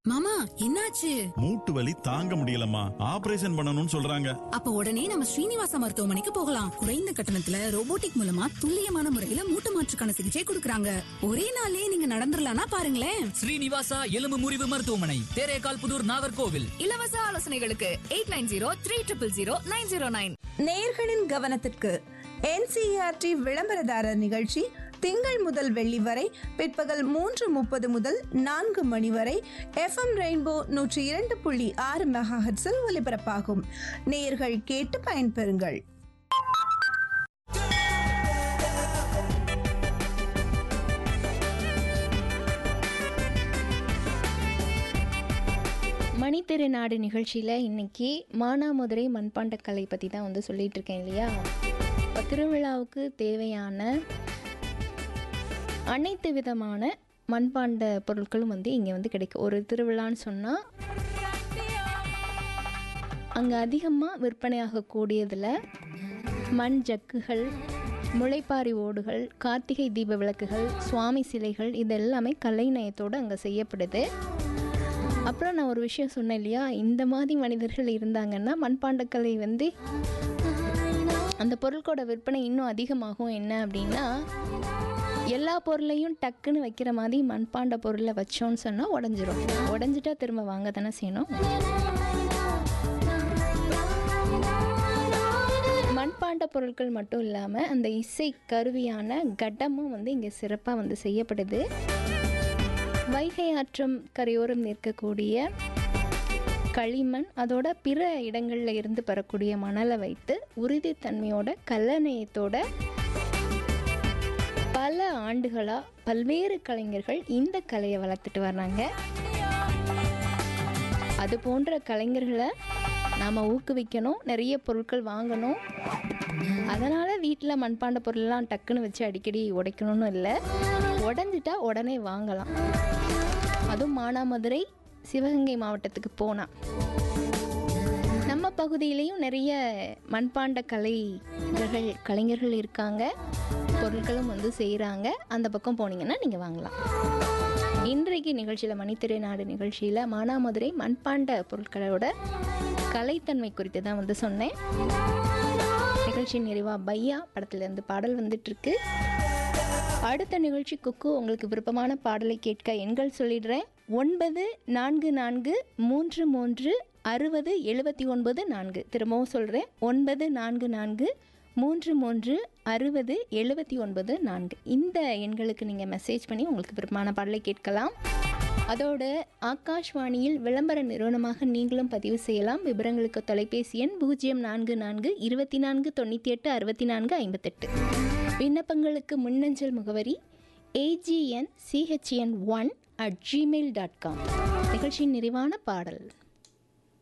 மாமா என்னாச்சு மூட்டு வலி தாங்க முடியலம்மா ஆபரேஷன் பண்ணணும்னு சொல்றாங்க அப்ப உடனே நம்ம ஸ்ரீனிவாச மருத்துவமனைக்கு போகலாம் குறைந்த கட்டணத்துல ரோபோட்டிக் மூலமா துல்லியமான முறையில மூட்டு மாற்றுக்கான சிகிச்சை கொடுக்கறாங்க ஒரே நாளே நீங்க நடந்துடலாம்னா பாருங்களேன் ஸ்ரீனிவாசா எலும்பு முறிவு மருத்துவமனை தேரேகால் புதூர் நாகர்கோவில் இலவச ஆலோசனைகளுக்கு eight nine zero three triple zero nine zero nine நேர்களின் கவனத்திற்கு என்சிஆர்டி விளம்பரதாரர் நிகழ்ச்சி திங்கள் முதல் வெள்ளி வரை பிற்பகல் மூன்று முப்பது முதல் நான்கு மணி வரை எஃப்எம் ரெயின்போ நூற்றி இரண்டு புள்ளி ஆறு மெகாஹெட்ஸில் ஒலிபரப்பாகும் நேயர்கள் கேட்டு பயன்பெறுங்கள் மணித்திரு நாடு நிகழ்ச்சியில் இன்னைக்கு மானாமதுரை மண்பாண்டக்கலை பற்றி தான் வந்து சொல்லிட்டு இருக்கேன் இல்லையா இப்போ திருவிழாவுக்கு தேவையான அனைத்து விதமான மண்பாண்ட பொருட்களும் வந்து இங்கே வந்து கிடைக்கும் ஒரு திருவிழான்னு சொன்னால் அங்கே அதிகமாக விற்பனையாகக்கூடியதில் மண் ஜக்குகள் முளைப்பாரி ஓடுகள் கார்த்திகை தீப விளக்குகள் சுவாமி சிலைகள் இது எல்லாமே கலைநயத்தோடு அங்கே செய்யப்படுது அப்புறம் நான் ஒரு விஷயம் சொன்னேன் இல்லையா இந்த மாதிரி மனிதர்கள் இருந்தாங்கன்னா மண்பாண்டக்கலை வந்து அந்த பொருட்களோட விற்பனை இன்னும் அதிகமாகும் என்ன அப்படின்னா எல்லா பொருளையும் டக்குன்னு வைக்கிற மாதிரி மண்பாண்ட பொருளை வச்சோன்னு சொன்னால் உடஞ்சிரும் உடஞ்சிட்டா திரும்ப வாங்க தானே செய்யணும் மண்பாண்ட பொருட்கள் மட்டும் இல்லாமல் அந்த இசை கருவியான கடமும் வந்து இங்கே சிறப்பாக வந்து செய்யப்படுது வைகை ஆற்றம் கரையோரம் நிற்கக்கூடிய களிமண் அதோட பிற இடங்களில் இருந்து பெறக்கூடிய மணலை வைத்து உறுதித்தன்மையோட கல்லணையத்தோட பல ஆண்டுகளாக பல்வேறு கலைஞர்கள் இந்த கலையை வளர்த்துட்டு வர்றாங்க அது போன்ற கலைஞர்களை நாம் ஊக்குவிக்கணும் நிறைய பொருட்கள் வாங்கணும் அதனால் வீட்டில் மண்பாண்ட பொருள்லாம் டக்குன்னு வச்சு அடிக்கடி உடைக்கணும்னு இல்லை உடஞ்சிட்டா உடனே வாங்கலாம் அதுவும் மானாமதுரை சிவகங்கை மாவட்டத்துக்கு போனால் நம்ம பகுதியிலையும் நிறைய மண்பாண்ட கலைஞர்கள் கலைஞர்கள் இருக்காங்க பொருட்களும் வந்து செய்கிறாங்க அந்த பக்கம் போனீங்கன்னா நீங்கள் வாங்கலாம் இன்றைக்கு நிகழ்ச்சியில் மணித்திரை நாடு நிகழ்ச்சியில் மானாமதுரை மண்பாண்ட பொருட்களோட கலைத்தன்மை குறித்து தான் வந்து சொன்னேன் நிகழ்ச்சி நிறைவா பையா படத்துலேருந்து பாடல் வந்துட்டுருக்கு அடுத்த நிகழ்ச்சி குக்கு உங்களுக்கு விருப்பமான பாடலை கேட்க எண்கள் சொல்லிடுறேன் ஒன்பது நான்கு நான்கு மூன்று மூன்று அறுபது எழுபத்தி ஒன்பது நான்கு திரும்பவும் சொல்கிறேன் ஒன்பது நான்கு நான்கு மூன்று மூன்று அறுபது எழுபத்தி ஒன்பது நான்கு இந்த எண்களுக்கு நீங்கள் மெசேஜ் பண்ணி உங்களுக்கு விருப்பமான பாடலை கேட்கலாம் அதோடு ஆகாஷ்வாணியில் விளம்பர நிறுவனமாக நீங்களும் பதிவு செய்யலாம் விவரங்களுக்கு தொலைபேசி எண் பூஜ்ஜியம் நான்கு நான்கு இருபத்தி நான்கு தொண்ணூற்றி எட்டு அறுபத்தி நான்கு ஐம்பத்தெட்டு விண்ணப்பங்களுக்கு மின்னஞ்சல் முகவரி AGN CHN one at Gmail dot com நிகழ்ச்சியின் நிறைவான பாடல்